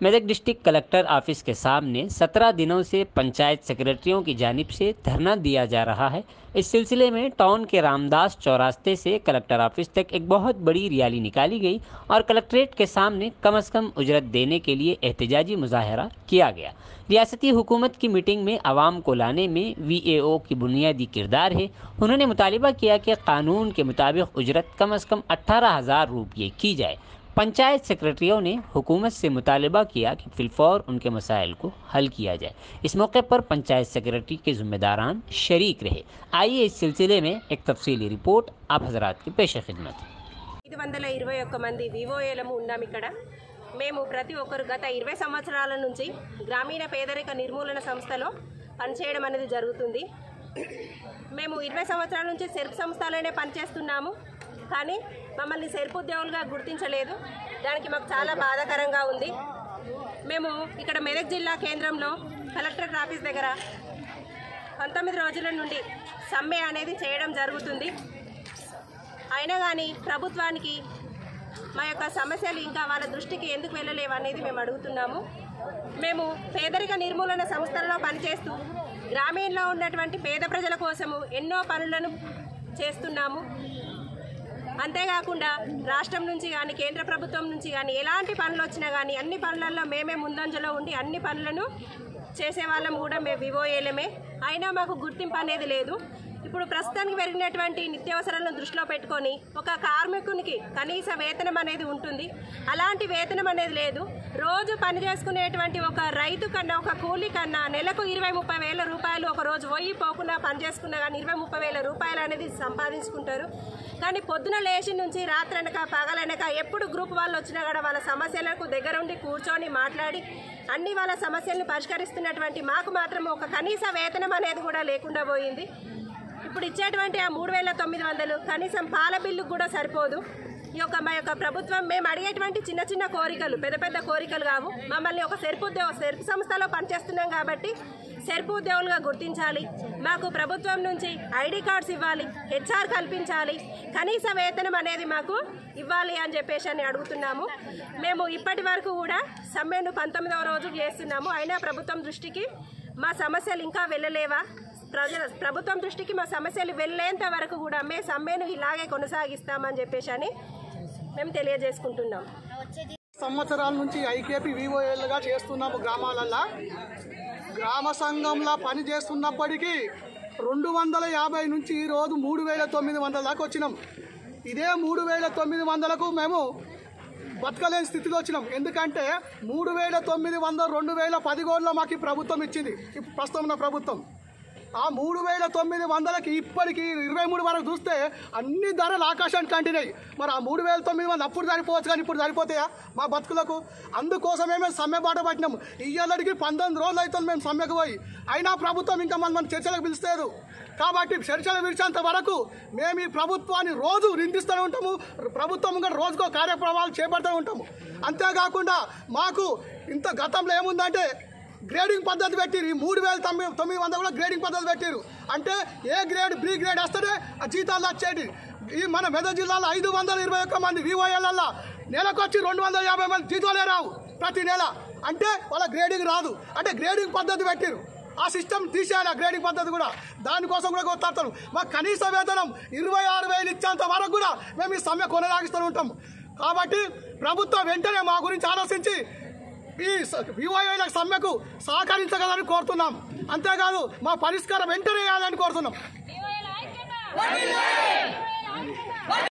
Medak district collector office के सामने 17 दिनों से पंचायत सेक्रेटरियों की जानिब से धरना दिया जा रहा है इस सिलसिले में टाउन के रामदास चौरास्ते से कलेक्टर ऑफिस तक एक बहुत बड़ी रैली निकाली गई और कलेक्ट्रेट के सामने कम अज़ कम उजरत देने के लिए एहतजाजी मुजाहरा किया गया रियासती हुकूमत की मीटिंग में आवाम को लाने में वी ए ओ की बुनियादी किरदार है उन्होंने मुतालबा किया कि कानून के मुताबिक उजरत कम अज़ कम अट्ठारह हज़ार रुपये की जाए पंचायत सेक्रेटरियों ने हुकूमत से मुतालबा किया कि फिलफौर उनके मसाइल को हल किया जाए इस मौके पर पंचायत सेक्रेटरी के ज़िम्मेदारान शरीक रहे आइए इस सिलसिले में एक तफसीली रिपोर्ट आप हजरात की पेश खिदमत ఐదు వందల ఇరవై ఒక్క మంది వివోఏలము ఉన్నాం ఇక్కడ మేము ప్రతి ఒక్కరు గత ఇరవై సంవత్సరాల నుంచి గ్రామీణ పేదరిక నిర్మూలన సంస్థలో పనిచేయడం అనేది జరుగుతుంది మేము ఇరవై సంవత్సరాల నుంచి సెర్ప్ సంస్థలోనే పనిచేస్తున్నాము కానీ మమ్మల్ని సెర్ప్ ఉద్యోగులుగా గుర్తించలేదు దానికి మాకు చాలా బాధాకరంగా ఉంది మేము ఇక్కడ మెదక్ జిల్లా కేంద్రంలో కలెక్టరేట్ ఆఫీస్ దగ్గర పంతొమ్మిది రోజుల నుండి సమ్మె అనేది చేయడం జరుగుతుంది అయినా కానీ ప్రభుత్వానికి మా యొక్క సమస్యలు ఇంకా వాళ్ళ దృష్టికి ఎందుకు వెళ్ళలేవు అనేది మేము అడుగుతున్నాము మేము పేదరిక నిర్మూలన సంస్థలలో పనిచేస్తూ గ్రామీణంలో ఉన్నటువంటి పేద ప్రజల కోసము ఎన్నో పనులను చేస్తున్నాము అంతేకాకుండా రాష్ట్రం నుంచి కానీ కేంద్ర ప్రభుత్వం నుంచి కానీ ఎలాంటి పనులు వచ్చినా కానీ అన్ని పనులలో మేమే ముందంజలో ఉండి అన్ని పనులను చేసే వాళ్ళం కూడా మేము వివోఏలమే అయినా మాకు గుర్తింపు అనేది లేదు ఇప్పుడు ప్రస్తుతానికి పెరిగినటువంటి నిత్యావసరాలను దృష్టిలో పెట్టుకొని ఒక కార్మికునికి కనీస వేతనం అనేది ఉంటుంది అలాంటి వేతనం అనేది లేదు రోజు పని చేసుకునేటువంటి ఒక రైతు కన్నా ఒక కూలీ కన్నా నెలకు ఇరవై ముప్పై వేల రూపాయలు ఒక రోజు పోయి పోకుండా పని చేసుకున్నా కానీ ఇరవై ముప్పై వేల రూపాయలు అనేది సంపాదించుకుంటారు కానీ పొద్దున లేచి నుంచి రాత్రనక పగలనక ఎప్పుడు గ్రూప్ వాళ్ళు వచ్చినా కూడా వాళ్ళ సమస్యలకు దగ్గరుండి కూర్చొని మాట్లాడి అన్ని వాళ్ళ సమస్యలను పరిష్కరిస్తున్నటువంటి మాకు మాత్రం ఒక కనీస వేతనం అనేది కూడా లేకుండా పోయింది ఇప్పుడు ఇచ్చేటువంటి ఆ మూడు వేల తొమ్మిది వందలు కనీసం పాల బిల్లుకు కూడా సరిపోదు ఈ యొక్క మా యొక్క ప్రభుత్వం మేము అడిగేటువంటి చిన్న చిన్న కోరికలు పెద్ద పెద్ద కోరికలు కావు మమ్మల్ని ఒక సెర్పు ఉద్యోగ సెర్పు సంస్థలో పనిచేస్తున్నాం కాబట్టి సెర్పు ఉద్యోగులుగా గుర్తించాలి మాకు ప్రభుత్వం నుంచి ఐడి కార్డ్స్ ఇవ్వాలి హెచ్ఆర్ కల్పించాలి కనీస వేతనం అనేది మాకు ఇవ్వాలి అని చెప్పేసి అని అడుగుతున్నాము మేము ఇప్పటి వరకు కూడా సమ్మెను పంతొమ్మిదవ రోజు చేస్తున్నాము అయినా ప్రభుత్వం దృష్టికి మా సమస్యలు ఇంకా వెళ్ళలేవా ప్రజల ప్రభుత్వం దృష్టికి మా సమస్యలు వెళ్ళేంత వరకు కూడా మేము సమ్మెను ఇలాగే కొనసాగిస్తామని చెప్పేసి అని మేము తెలియజేసుకుంటున్నాం సంవత్సరాల నుంచి ఐకేపీ వివోఏలుగా చేస్తున్నాము గ్రామాలల్లో గ్రామ సంఘంలో పని చేస్తున్నప్పటికీ రెండు వందల యాభై నుంచి ఈరోజు మూడు వేల తొమ్మిది వందల దాకా వచ్చినాం ఇదే మూడు వేల తొమ్మిది వందలకు మేము బతకలేని స్థితిలో వచ్చినాం ఎందుకంటే మూడు వేల తొమ్మిది వందల రెండు వేల పదిగోళ్ళలో మాకు ఈ ప్రభుత్వం ఇచ్చింది ఈ ప్రస్తుతం ఉన్న ప్రభుత్వం ఆ మూడు వేల తొమ్మిది వందలకి ఇప్పటికి ఇరవై మూడు వరకు చూస్తే అన్ని ధరలు ఆకాశానికి కంటినాయి మరి ఆ మూడు వేల తొమ్మిది వందలు అప్పుడు సరిపోవచ్చు కానీ ఇప్పుడు సరిపోతాయా మా బతుకులకు అందుకోసమే మేము సమ్మె బాట పట్టినాం ఇయ్యాలడికి పంతొమ్మిది రోజులు అవుతుంది మేము సమ్మెకు పోయి అయినా ప్రభుత్వం ఇంకా మన మన చర్చలకు పిలుస్తలేదు కాబట్టి చర్చలు విడిచేంత వరకు మేము ఈ ప్రభుత్వాన్ని రోజు నిందిస్తూనే ఉంటాము ప్రభుత్వం కూడా రోజుకో కార్యక్రమాలు చేపడుతూ ఉంటాము అంతేకాకుండా మాకు ఇంత గతంలో ఏముందంటే గ్రేడింగ్ పద్ధతి పెట్టిరు ఈ మూడు వేల తొమ్మిది తొమ్మిది వందలు కూడా గ్రేడింగ్ పద్ధతి పెట్టిరు అంటే ఏ గ్రేడ్ బి గ్రేడ్ వస్తేనే ఆ జీతాలు వచ్చేటి ఈ మన మెదక్ జిల్లాలో ఐదు వందల ఇరవై ఒక్క మంది వివోఎల్లలో నెలకు వచ్చి రెండు వందల యాభై మంది జీతాలే రావు ప్రతి నెల అంటే వాళ్ళ గ్రేడింగ్ రాదు అంటే గ్రేడింగ్ పద్ధతి పెట్టిరు ఆ సిస్టమ్ తీసేయాలి ఆ గ్రేడింగ్ పద్ధతి కూడా దానికోసం కూడా కొత్తారు మాకు కనీస వేతనం ఇరవై ఆరు వేలు ఇచ్చేంత వరకు కూడా మేము ఈ సమ్మె కొనసాగిస్తూ ఉంటాం కాబట్టి ప్రభుత్వం వెంటనే మా గురించి ఆలోచించి ఈ వివోఐల సమ్మెకు సహకరించగలని కోరుతున్నాం అంతేకాదు మా పరిష్కారం వెంటనే వేయాలని కోరుతున్నాం